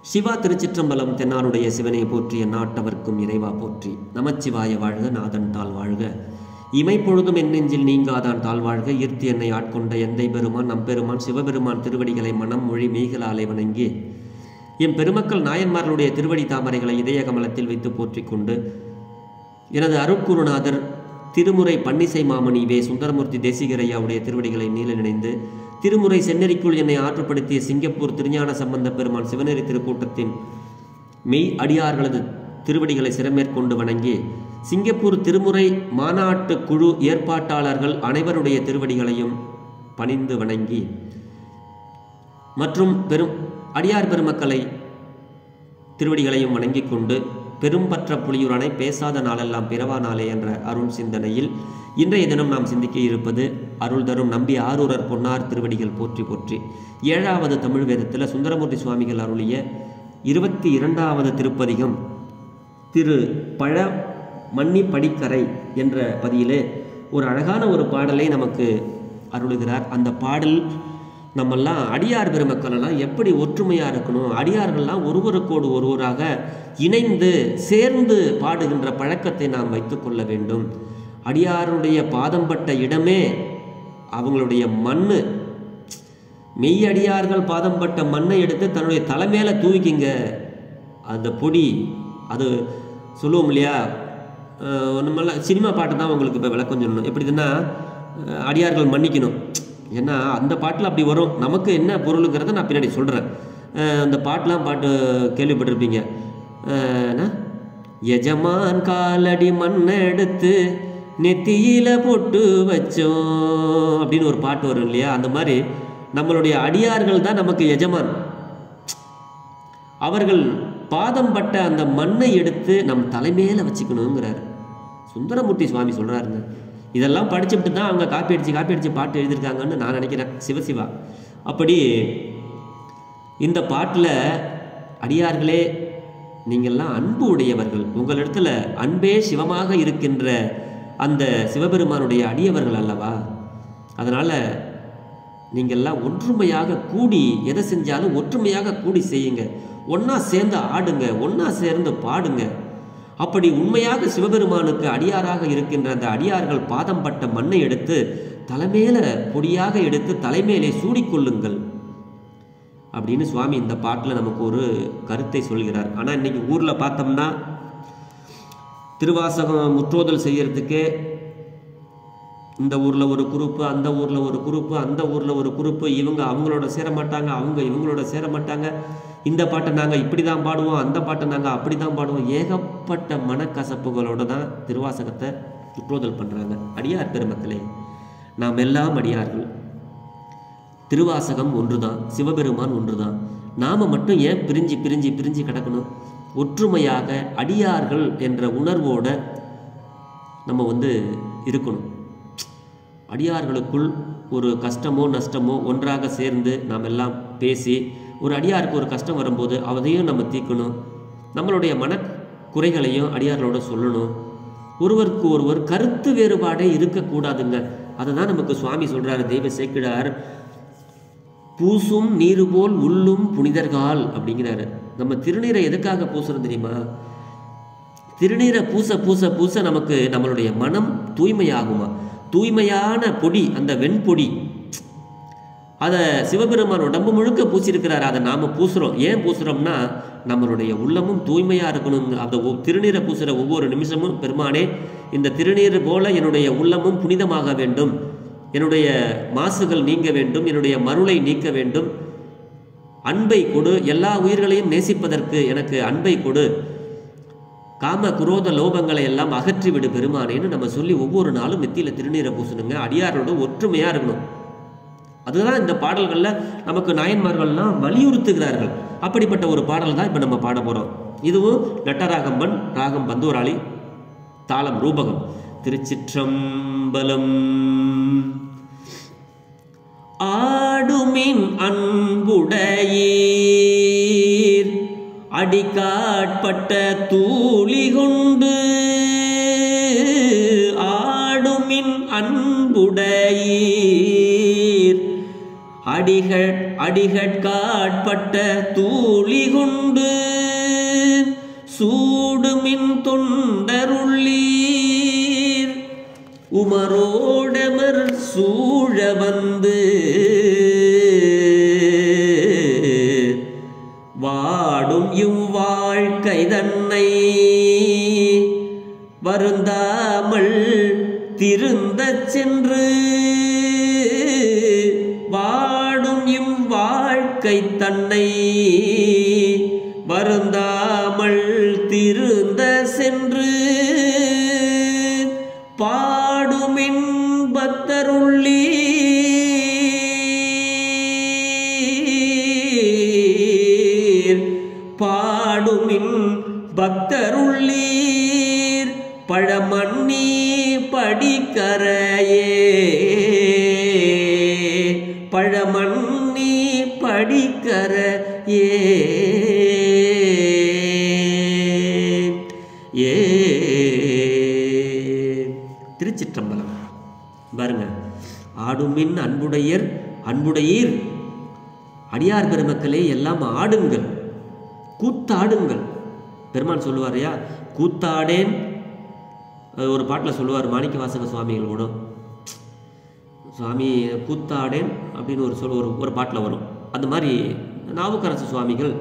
சிவா திருச்சிற்றம்பலம் தென்னாருடைய சிவனை போற்றிய நாட்டவர்க்கும் இறைவா போற்றி நமச்சிவாய வாழ்க நாதன் தாள் வாழ்க இமைப்பொழுதும் என் நெஞ்சில் நீங்காதான் தாழ் வாழ்க ஈர்த்தி என்னை ஆட்கொண்ட எந்தை பெருமான் நம்பெருமான் சிவபெருமான் திருவடிகளை மனம் மொழி மெய்களாலே வணங்கி என் பெருமக்கள் நாயன்மார்களுடைய திருவடி தாமரைகளை இதய கமலத்தில் வைத்து போற்றிக் கொண்டு எனது அருட்குருநாதர் திருமுறை பன்னிசை மாமணி வே சுந்தரமூர்த்தி தேசிகரையாவுடைய திருவடிகளை நீல நினைந்து திருமுறை செந்நெறிக்குள் என்னை ஆற்றுப்படுத்திய சிங்கப்பூர் திருஞான சம்பந்த பெருமான் சிவநெறி திருக்கூட்டத்தின் மெய் அடியார்களது திருவடிகளை சிறமேற்கொண்டு வணங்கி சிங்கப்பூர் திருமுறை மாநாட்டு குழு ஏற்பாட்டாளர்கள் அனைவருடைய திருவடிகளையும் பணிந்து வணங்கி மற்றும் பெரும் அடியார் பெருமக்களை திருவடிகளையும் வணங்கிக் கொண்டு பெரும்பற்ற புலியுரனை பேசாத நாளெல்லாம் பிறவா நாளே என்ற அருள் சிந்தனையில் இன்றைய தினம் நாம் சிந்திக்க இருப்பது அருள் தரும் நம்பி ஆரூரர் பொன்னார் திருவடிகள் போற்றி போற்றி ஏழாவது தமிழ் வேதத்தில் சுந்தரமூர்த்தி சுவாமிகள் அருளிய இருபத்தி இரண்டாவது திருப்பதிகம் திரு பழ மன்னி படிக்கரை என்ற பதியிலே ஒரு அழகான ஒரு பாடலை நமக்கு அருளுகிறார் அந்த பாடல் நம்மெல்லாம் அடியார் பெருமக்கள் எல்லாம் எப்படி ஒற்றுமையாக இருக்கணும் அடியார்கள்லாம் ஒருவருக்கோடு ஒருவராக இணைந்து சேர்ந்து பாடுகின்ற பழக்கத்தை நாம் வைத்துக்கொள்ள வேண்டும் அடியாருடைய பாதம் பட்ட இடமே அவங்களுடைய மண்ணு மெய்யடியார்கள் பாதம் பட்ட மண்ணை எடுத்து தன்னுடைய தலைமையில தூவிக்கிங்க அந்த பொடி அது சொல்லுவோம் இல்லையா அஹ் நம்மளாம் சினிமா பாட்டு தான் உங்களுக்கு இப்போ விளக்கம் சொல்லணும் எப்படிதுன்னா அஹ் அடியார்கள் மன்னிக்கணும் ஏன்னா அந்த பாட்டில் அப்படி வரும் நமக்கு என்ன பொருளுங்கிறத நான் பின்னாடி சொல்கிறேன் அந்த பாட்டெலாம் பாட்டு கேள்விப்பட்டிருப்பீங்க அஹ் என்ன எஜமான் காலடி மண்ணை எடுத்து நெத்தியில பொட்டு வச்சோம் அப்படின்னு ஒரு பாட்டு வரும் இல்லையா அந்த மாதிரி நம்மளுடைய அடியார்கள் தான் நமக்கு எஜமான் அவர்கள் பாதம் பட்ட அந்த மண்ணை எடுத்து நம் தலைமையில வச்சுக்கணுங்கிறாரு சுந்தரமூர்த்தி சுவாமி சொல்றாருங்க இதெல்லாம் படிச்சுட்டு தான் அவங்க காப்பி அடிச்சு காப்பி அடிச்சு பாட்டு எழுதியிருக்காங்கன்னு நான் நினைக்கிறேன் சிவசிவா அப்படி இந்த பாட்டில் அடியார்களே நீங்கள்லாம் அன்பு உடையவர்கள் உங்களிடத்துல அன்பே சிவமாக இருக்கின்ற அந்த சிவபெருமானுடைய அடியவர்கள் அல்லவா அதனால் நீங்கள்லாம் ஒற்றுமையாக கூடி எதை செஞ்சாலும் ஒற்றுமையாக கூடி செய்யுங்க ஒன்றா சேர்ந்து ஆடுங்க ஒன்றா சேர்ந்து பாடுங்க அப்படி உண்மையாக சிவபெருமானுக்கு அடியாராக இருக்கின்ற அந்த அடியார்கள் பாதம் பட்ட மண்ணை எடுத்து தலைமையில பொடியாக எடுத்து தலைமையிலே சூடிக்கொள்ளுங்கள் அப்படின்னு சுவாமி இந்த பாட்டில் நமக்கு ஒரு கருத்தை சொல்கிறார் ஆனால் இன்னைக்கு ஊரில் பார்த்தோம்னா திருவாசகம் முற்றோதல் செய்யறதுக்கே இந்த ஊரில் ஒரு குரூப்பு அந்த ஊரில் ஒரு குரூப்பு அந்த ஊரில் ஒரு குரூப்பு இவங்க அவங்களோட சேர மாட்டாங்க அவங்க இவங்களோட சேர மாட்டாங்க இந்த பாட்டை நாங்கள் இப்படி தான் பாடுவோம் அந்த பாட்டை நாங்கள் அப்படி தான் பாடுவோம் ஏகப்பட்ட மனக்கசப்புகளோட தான் திருவாசகத்தை முற்றோதல் பண்ணுறாங்க அடியார் பெருமக்களே நாம் எல்லாம் அடியார்கள் திருவாசகம் ஒன்றுதான் சிவபெருமான் ஒன்றுதான் நாம மட்டும் ஏன் பிரிஞ்சு பிரிஞ்சு பிரிஞ்சு கிடக்கணும் ஒற்றுமையாக அடியார்கள் என்ற உணர்வோட நம்ம வந்து இருக்கணும் அடியார்களுக்குள் ஒரு கஷ்டமோ நஷ்டமோ ஒன்றாக சேர்ந்து நாம் எல்லாம் பேசி ஒரு அடியாருக்கு ஒரு கஷ்டம் வரும்போது அதையும் நம்ம தீர்க்கணும் நம்மளுடைய மன குறைகளையும் அடியார்களோட சொல்லணும் ஒருவருக்கு ஒருவர் கருத்து வேறுபாடே இருக்கக்கூடாதுங்க அதை தான் நமக்கு சுவாமி சொல்றாரு தெய்வ சேக்கிடார் பூசும் நீரு போல் உள்ளும் புனிதர்கால் அப்படிங்கிறாரு நம்ம திருநீரை எதுக்காக பூசுறோம் தெரியுமா திருநீரை பூச பூச பூச நமக்கு நம்மளுடைய மனம் தூய்மையாகுமா தூய்மையான பொடி அந்த வெண்பொடி அதை சிவபெருமான் உடம்பு முழுக்க பூசியிருக்கிறார் அதை நாம் பூசுகிறோம் ஏன் பூசுகிறோம்னா நம்மளுடைய உள்ளமும் தூய்மையாக இருக்கணும் அந்த ஒ- திருநீரை பூசுகிற ஒவ்வொரு நிமிஷமும் பெருமானே இந்த திருநீர் போல என்னுடைய உள்ளமும் புனிதமாக வேண்டும் என்னுடைய மாசுகள் நீங்க வேண்டும் என்னுடைய மருளை நீக்க வேண்டும் அன்பை கொடு எல்லா உயிர்களையும் நேசிப்பதற்கு எனக்கு அன்பை கொடு காம குரோத லோபங்களை எல்லாம் அகற்றி விடு பெருமானேன்னு நம்ம சொல்லி ஒவ்வொரு நாளும் நெத்தியில திருநீரை பூசணுங்க அடியாரோட ஒற்றுமையா இருக்கணும் அதுதான் இந்த பாடல்கள்ல நமக்கு நாயன்மார்கள்லாம் வலியுறுத்துகிறார்கள் அப்படிப்பட்ட ஒரு பாடல் தான் இப்ப நம்ம பாட போறோம் இதுவும் நட்டராகம்பன் ராகம் பந்தூராளி தாளம் ரூபகம் திருச்சிற்றம்பலம் ஆடுமின் அன்புடையீர் அடிக்காட்பட்ட தூளி கொண்டு ஆடுமின் அன்புடையீர் அடிகள் அடிகட்காட்பட்ட தூளி கொண்டு சூடுமின் தொண்டருள்ளீர் உமரோடமர் சூழ வந்து வாடும் இவ்வாழ்க்கை தன்னை வருந்தாமல் திருந்தச் சென்று வாடும் இவ்வாழ்க்கை தன்னை வருந்தாமல் திருந்த சென்று பாடுமின் பக்தருள்ளீர் பாடுமின் பக்தருள்ளீர் பழமண்ணி படிக்கரையே பழமண்ணி படிக்கரையே ஏ திருச்சிற்றம்பலம் பாருங்க ஆடுமின் அன்புடையர் அன்புடையீர் அடியார் பெருமக்களே எல்லாம் ஆடுங்கள் கூத்தாடுங்கள் பெருமான் சொல்லுவாரையா கூத்தாடேன் அது ஒரு பாட்டில் சொல்லுவார் மாணிக்க வாசக சுவாமிகள் கூட சுவாமி கூத்தாடேன் அப்படின்னு ஒரு சொல் ஒரு ஒரு பாட்டில் வரும் அந்த மாதிரி நாவுக்கரசு சுவாமிகள்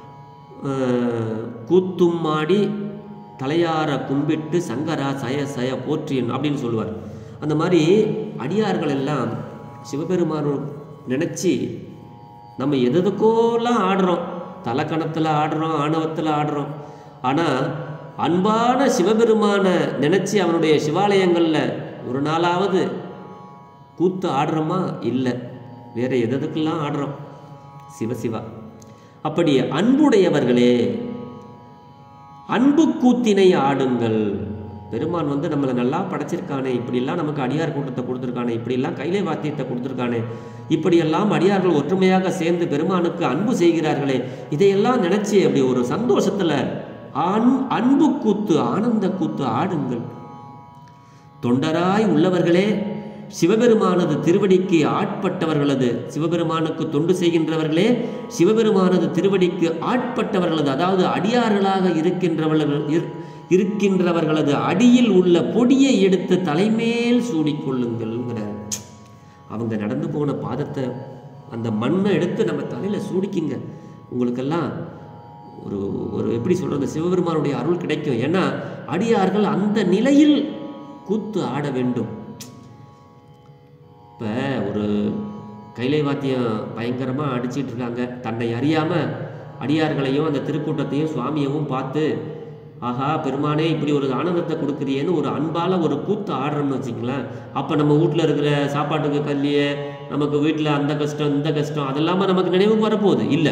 அஹ், கூத்தும் ஆடி தலையார கும்பிட்டு சங்கரா சய சய போற்றியன் அப்படின்னு சொல்லுவார் அந்த மாதிரி அடியார்கள் எல்லாம் சிவபெருமான் நினச்சி நம்ம எதுக்கோலாம் ஆடுறோம் தலக்கணத்தில் ஆடுறோம் ஆணவத்தில் ஆடுறோம் ஆனால் அன்பான சிவபெருமானை நினச்சி அவனுடைய சிவாலயங்களில் ஒரு நாளாவது கூத்து ஆடுறோமா இல்லை வேற எதுக்கெல்லாம் ஆடுறோம் சிவசிவா அப்படி அன்புடையவர்களே அன்பு கூத்தினை ஆடுங்கள் பெருமான் வந்து நம்மளை நல்லா படைச்சிருக்கானே இப்படியெல்லாம் நமக்கு அடியார் கூட்டத்தை கொடுத்துருக்கானே இப்படியெல்லாம் கைலை வாத்தியத்தை கொடுத்துருக்கானே இப்படியெல்லாம் அடியார்கள் ஒற்றுமையாக சேர்ந்து பெருமானுக்கு அன்பு செய்கிறார்களே இதையெல்லாம் நினைச்சு அப்படி ஒரு சந்தோஷத்துல அன் அன்பு கூத்து ஆனந்த கூத்து ஆடுங்கள் தொண்டராய் உள்ளவர்களே சிவபெருமானது திருவடிக்கு ஆட்பட்டவர்களது சிவபெருமானுக்கு தொண்டு செய்கின்றவர்களே சிவபெருமானது திருவடிக்கு ஆட்பட்டவர்களது அதாவது அடியார்களாக இருக்கின்றவர்கள் இரு- இருக்கின்றவர்களது அடியில் உள்ள பொடியை எடுத்து தலைமேல் சூடிக்கொள்ளுங்கள்ங்கிறார் அவங்க நடந்து போன பாதத்தை அந்த மண்ணை எடுத்து நம்ம தலையில் சூடிக்குங்க உங்களுக்கெல்லாம் ஒரு ஒரு எப்படி சொல்கிறது சிவபெருமானுடைய அருள் கிடைக்கும் ஏன்னா அடியார்கள் அந்த நிலையில் கூத்து ஆட வேண்டும் இப்போ ஒரு கைலை வாத்தியம் பயங்கரமாக அடிச்சிட்டு இருக்காங்க தன்னை அறியாமல் அடியார்களையும் அந்த திருக்கூட்டத்தையும் சுவாமியவும் பார்த்து ஆஹா பெருமானே இப்படி ஒரு ஆனந்தத்தை கொடுக்குறியேன்னு ஒரு அன்பால் ஒரு கூத்து ஆடுறோம்னு வச்சுங்களேன் அப்போ நம்ம வீட்டில் இருக்கிற சாப்பாட்டுக்கு கல்லியே நமக்கு வீட்டில் அந்த கஷ்டம் இந்த கஷ்டம் அதெல்லாம நமக்கு நினைவுக்கு வரப்போகுது இல்லை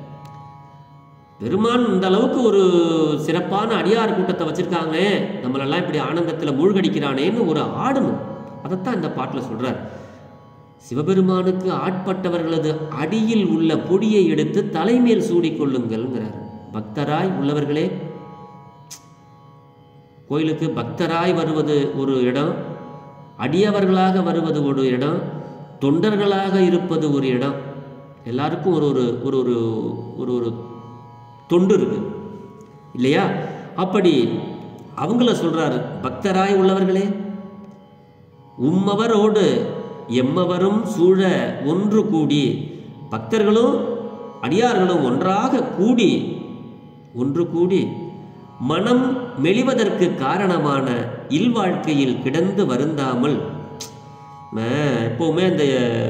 பெருமான் இந்த அளவுக்கு ஒரு சிறப்பான அடியார் கூட்டத்தை வச்சிருக்காங்களே நம்மளெல்லாம் இப்படி ஆனந்தத்தில் மூழ்கடிக்கிறானேன்னு ஒரு ஆடணும் அதைத்தான் இந்த பாட்டில் சொல்றார் சிவபெருமானுக்கு ஆட்பட்டவர்களது அடியில் உள்ள பொடியை எடுத்து தலைமேல் சூடிக்கொள்ளுங்கள்ங்கிறார் பக்தராய் உள்ளவர்களே கோயிலுக்கு பக்தராய் வருவது ஒரு இடம் அடியவர்களாக வருவது ஒரு இடம் தொண்டர்களாக இருப்பது ஒரு இடம் எல்லாருக்கும் ஒரு ஒரு ஒரு ஒரு ஒரு ஒரு தொண்டு இருக்கு இல்லையா அப்படி அவங்கள சொல்றாரு பக்தராய் உள்ளவர்களே உம்மவரோடு எம்மவரும் சூழ ஒன்று கூடி பக்தர்களும் அடியார்களும் ஒன்றாக கூடி ஒன்று கூடி மனம் மெலிவதற்கு காரணமான இல்வாழ்க்கையில் கிடந்து வருந்தாமல் ம, எப்பவுமே இந்த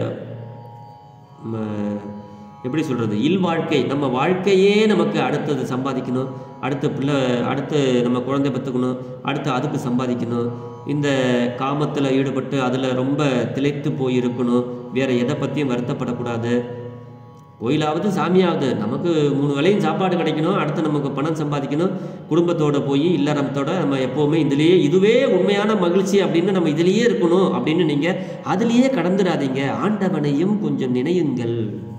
ம, எப்படி சொல்றது இல்வாழ்க்கை நம்ம வாழ்க்கையே நமக்கு அடுத்தது சம்பாதிக்கணும் அடுத்த பிள்ளை அடுத்து நம்ம குழந்தை பெற்றுக்கணும் அடுத்து அதுக்கு சம்பாதிக்கணும் இந்த காமத்தில் ஈடுபட்டு அதில் ரொம்ப திளைத்து போயிருக்கணும் வேற எதை பற்றியும் வருத்தப்படக்கூடாது கோயிலாவது சாமியாவது நமக்கு மூணு வேளையும் சாப்பாடு கிடைக்கணும் அடுத்து நமக்கு பணம் சம்பாதிக்கணும் குடும்பத்தோட போய் இல்லறத்தோட நம்ம எப்போவுமே இதுலேயே இதுவே உண்மையான மகிழ்ச்சி அப்படின்னு நம்ம இதுலேயே இருக்கணும் அப்படின்னு நீங்கள் அதுலேயே கடந்துடாதீங்க ஆண்டவனையும் கொஞ்சம் நினையுங்கள்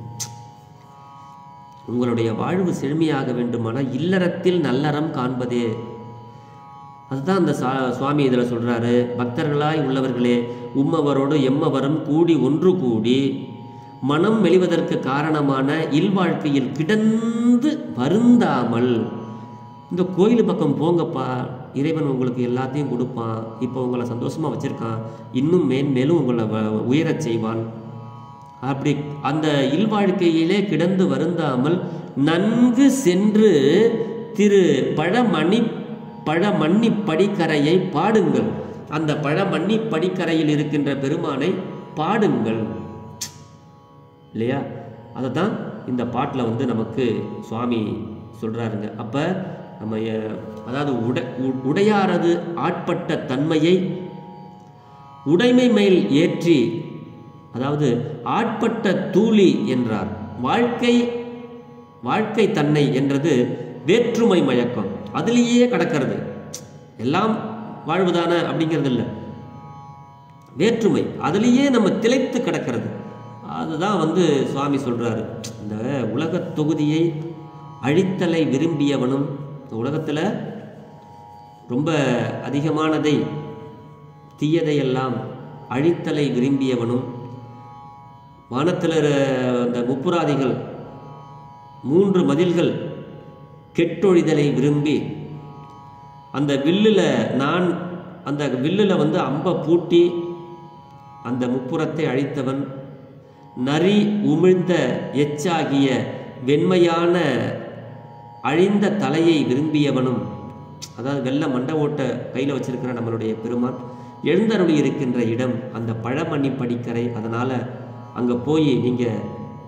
உங்களுடைய வாழ்வு செழுமையாக வேண்டுமானால் இல்லறத்தில் நல்லறம் காண்பதே அதுதான் அந்த சா சுவாமி இதில் சொல்கிறாரு பக்தர்களாய் உள்ளவர்களே உம்மவரோடு எம்மவரும் கூடி ஒன்று கூடி மனம் மெலிவதற்கு காரணமான இல்வாழ்க்கையில் கிடந்து வருந்தாமல் இந்த கோயில் பக்கம் போங்கப்பா இறைவன் உங்களுக்கு எல்லாத்தையும் கொடுப்பான் இப்போ உங்களை சந்தோஷமாக வச்சுருக்கான் இன்னும் மேன்மேலும் உங்களை வ- உயரச் செய்வான் அப்படி அந்த இல்வாழ்க்கையிலே கிடந்து வருந்தாமல் நன்கு சென்று திரு பழமணி பழமண்ணி படிக்கரையை பாடுங்கள் அந்த பழமண்ணி படிக்கரையில் இருக்கின்ற பெருமானை பாடுங்கள் இல்லையா அதை தான் இந்த பாட்டில் வந்து நமக்கு சுவாமி சொல்கிறாருங்க அப்போ நம்ம எ- அதாவது உடை உ- உடையாரது ஆட்பட்ட தன்மையை உடைமை மேல் ஏற்றி அதாவது ஆட்பட்ட தூளி என்றார் வாழ்க்கை வாழ்க்கை தன்னை என்றது வேற்றுமை மயக்கம் அதிலேயே கடக்கிறது எல்லாம் வாழ்வுதானே அப்படிங்கிறது இல்லை வேற்றுமை அதுலேயே நம்ம திளைத்து கிடக்கிறது அதுதான் வந்து சுவாமி சொல்றாரு இந்த உலகத் தொகுதியை அழித்தலை விரும்பியவனும் இந்த உலகத்தில் ரொம்ப அதிகமானதை தீயதையெல்லாம் அழித்தலை விரும்பியவனும் வானத்தில் அந்த முப்புராதிகள் மூன்று மதில்கள் கெட்டொழிதலை விரும்பி அந்த வில்லில் நான் அந்த வில்லில் வந்து அம்பை பூட்டி அந்த முப்புறத்தை அழித்தவன் நரி உமிழ்ந்த எச்சாகிய வெண்மையான அழிந்த தலையை விரும்பியவனும் அதாவது வெள்ளை மண்டை ஓட்ட கையில் வச்சிருக்கிற நம்மளுடைய பெருமான் எழுந்தருளி இருக்கின்ற இடம் அந்த பழமண்ணி படிக்கரை அதனால் அங்கே போய் நீங்கள்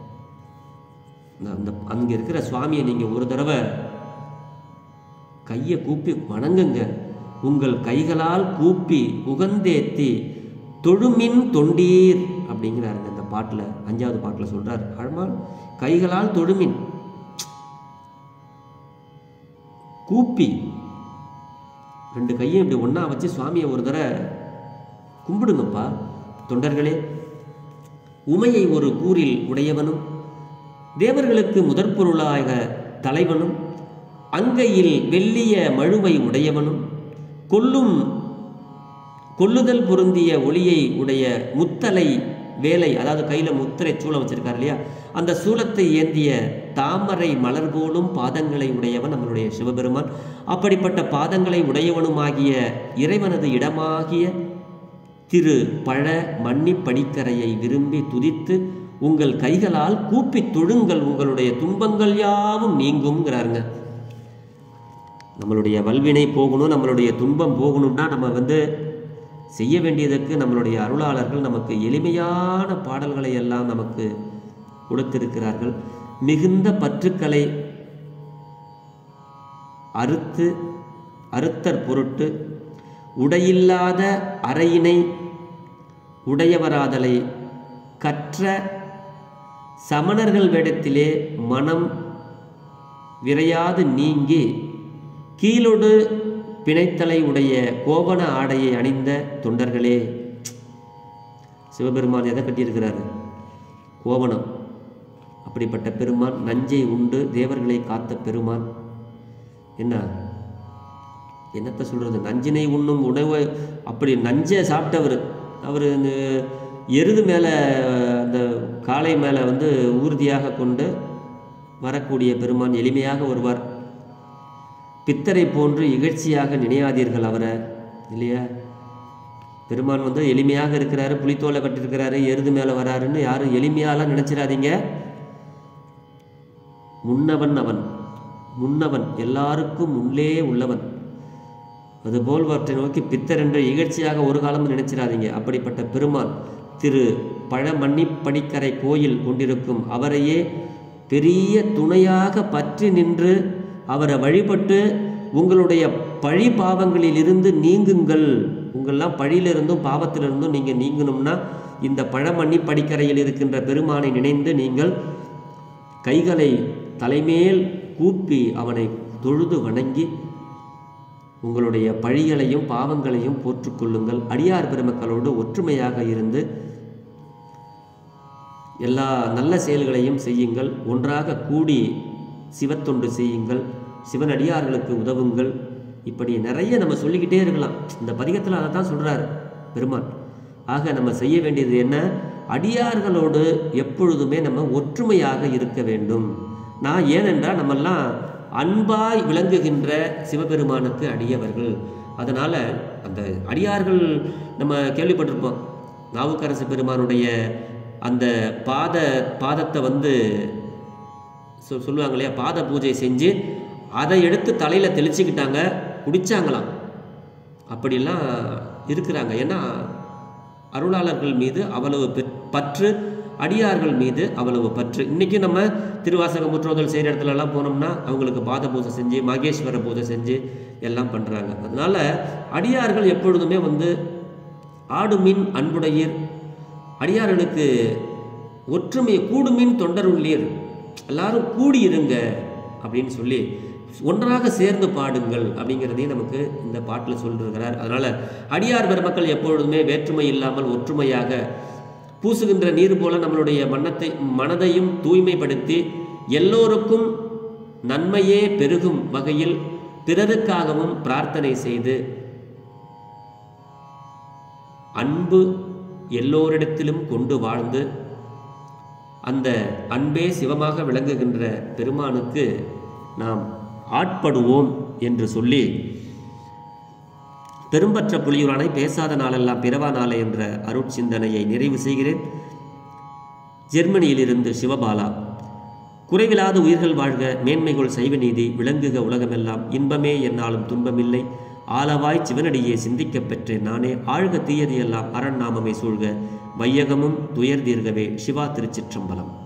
அந்த அங்கே இருக்கிற சுவாமியை நீங்கள் ஒரு தடவை கையை கூப்பி வணங்குங்க உங்கள் கைகளால் கூப்பி உகந்தேத்தி தொழுமின் தொண்டீர் அப்படிங்கிறாருங்க இந்த பாட்டில் அஞ்சாவது பாட்டில் சொல்றார் அழமால் கைகளால் தொழுமின் கூப்பி ரெண்டு கையும் இப்படி ஒண்ணா வச்சு சுவாமியை ஒரு தடவை கும்பிடுங்கப்பா தொண்டர்களே உமையை ஒரு கூறில் உடையவனும் தேவர்களுக்கு முதற்பொருளாக தலைவனும் அங்கையில் வெள்ளிய மழுவை உடையவனும் கொல்லும் கொல்லுதல் பொருந்திய ஒளியை உடைய முத்தலை வேலை அதாவது கையில் முத்திரை சூளம் வச்சிருக்காரு இல்லையா அந்த சூலத்தை ஏந்திய தாமரை மலர் போலும் பாதங்களை உடையவன் நம்மளுடைய சிவபெருமான் அப்படிப்பட்ட பாதங்களை உடையவனுமாகிய இறைவனது இடமாகிய திரு பழ மன்னி படிக்கரையை விரும்பி துதித்து உங்கள் கைகளால் கூப்பித் தொழுங்கள் உங்களுடைய துன்பங்கள் யாவும் நீங்குங்கிறாருங்க நம்மளுடைய வல்வினை போகணும் நம்மளுடைய துன்பம் போகணும்னா நம்ம வந்து செய்ய வேண்டியதற்கு நம்மளுடைய அருளாளர்கள் நமக்கு எளிமையான பாடல்களை எல்லாம் நமக்கு கொடுத்திருக்கிறார்கள் மிகுந்த பற்றுக்களை அறுத்து அறுத்தற் பொருட்டு உடையில்லாத அறையினை உடையவராதலை கற்ற சமணர்கள் வேடத்திலே மனம் விரையாது நீங்கி கீழொடு பிணைத்தலை உடைய கோவண ஆடையை அணிந்த தொண்டர்களே சிவபெருமான் எதை கட்டியிருக்கிறாரு கோவணம் அப்படிப்பட்ட பெருமான் நஞ்சை உண்டு தேவர்களை காத்த பெருமான் என்ன என்னத்தை சொல்றது நஞ்சினை உண்ணும் உணவு அப்படி நஞ்சை சாப்பிட்டவர் அவர் இந்த எருது மேலே அந்த காளை மேலே வந்து ஊர்தியாக கொண்டு வரக்கூடிய பெருமான் எளிமையாக வருவார் பித்தரை போன்று இகழ்ச்சியாக நினையாதீர்கள் அவரை இல்லையா பெருமான் வந்து எளிமையாக இருக்கிறாரு புலித்தோலை கட்டிருக்கிறாரு எருது மேலே வராருன்னு யாரும் எளிமையாலாம் நினைச்சிடாதீங்க முன்னவன் அவன் முன்னவன் எல்லாருக்கும் உள்ளே உள்ளவன் அதுபோல் அவற்றை நோக்கி பித்தர் என்ற இகழ்ச்சியாக ஒரு காலம் நினைச்சிடாதீங்க அப்படிப்பட்ட பெருமான் திரு பழமண்ணி படிக்கரை கோயில் கொண்டிருக்கும் அவரையே பெரிய துணையாக பற்றி நின்று அவரை வழிபட்டு உங்களுடைய பழி பாவங்களிலிருந்து நீங்குங்கள் உங்கள்லாம் பழியிலிருந்தும் பாவத்திலிருந்தும் நீங்கள் நீங்கணும்னா இந்த பழமண்ணி படிக்கரையில் இருக்கின்ற பெருமானை நினைந்து நீங்கள் கைகளை தலைமேல் கூப்பி அவனை தொழுது வணங்கி உங்களுடைய பழிகளையும் பாவங்களையும் போற்றுக்கொள்ளுங்கள் அடியார் பெருமக்களோடு ஒற்றுமையாக இருந்து எல்லா நல்ல செயல்களையும் செய்யுங்கள் ஒன்றாக கூடி சிவத்தொண்டு செய்யுங்கள் சிவனடியார்களுக்கு உதவுங்கள் இப்படி நிறைய நம்ம சொல்லிக்கிட்டே இருக்கலாம் இந்த பதிகத்தில் அதை தான் சொல்கிறார் பெருமான் ஆக நம்ம செய்ய வேண்டியது என்ன அடியார்களோடு எப்பொழுதுமே நம்ம ஒற்றுமையாக இருக்க வேண்டும் நான் ஏனென்றால் நம்மெல்லாம் அன்பாய் விளங்குகின்ற சிவபெருமானுக்கு அடியவர்கள் அதனால் அந்த அடியார்கள் நம்ம கேள்விப்பட்டிருப்போம் நாவுக்கரசு பெருமானுடைய அந்த பாத பாதத்தை வந்து சொ- சொல்லுவாங்க இல்லையா பாத பூஜை செஞ்சு அதை எடுத்து தலையில் தெளிச்சுக்கிட்டாங்க குடிச்சாங்களாம் அப்படிலாம் இருக்கிறாங்க ஏன்னா அருளாளர்கள் மீது அவ்வளவு பெற்- பற்று அடியார்கள் மீது அவ்வளவு பற்று இன்னைக்கு நம்ம திருவாசக முற்றோதல் செய்கிற இடத்துலலாம் போனோம்னா அவங்களுக்கு பாத பூஜை செஞ்சு மகேஸ்வர பூஜை செஞ்சு எல்லாம் பண்ணுறாங்க அதனால அடியார்கள் எப்பொழுதுமே வந்து ஆடுமின் அன்புடையீர் அடியார்களுக்கு ஒற்றுமை கூடுமின் தொண்டருள்ளீர் எல்லாரும் கூடி இருங்க அப்படின்னு சொல்லி ஒன்றாக சேர்ந்து பாடுங்கள் அப்படிங்கிறதையும் நமக்கு இந்த பாட்டில் சொல்லிருக்கிறார் அதனால அடியார் பெருமக்கள் எப்பொழுதுமே வேற்றுமை இல்லாமல் ஒற்றுமையாக பூசுகின்ற நீர் போல நம்மளுடைய மனத்தை மனதையும் தூய்மைப்படுத்தி எல்லோருக்கும் நன்மையே பெருகும் வகையில் பிறருக்காகவும் பிரார்த்தனை செய்து அன்பு எல்லோரிடத்திலும் கொண்டு வாழ்ந்து அந்த அன்பே சிவமாக விளங்குகின்ற பெருமானுக்கு நாம் ஆட்படுவோம் என்று சொல்லி பெரும்பற்ற புலியூரானை பேசாத நாளெல்லாம் பிறவா நாளே என்ற அருட்சிந்தனையை நிறைவு செய்கிறேன் ஜெர்மனியிலிருந்து சிவபாலா குறைவிலாத உயிர்கள் வாழ்க மேன்மைகள் சைவ நீதி விளங்குக உலகமெல்லாம் இன்பமே என்னாலும் துன்பமில்லை ஆலவாய் சிவனடியே சிந்திக்கப் பெற்றேன் நானே ஆழ்க தீயது எல்லாம் அரண் நாமமே சூழ்க வையகமும் துயர் தீர்கவே சிவா திருச்சிற்றம்பலம்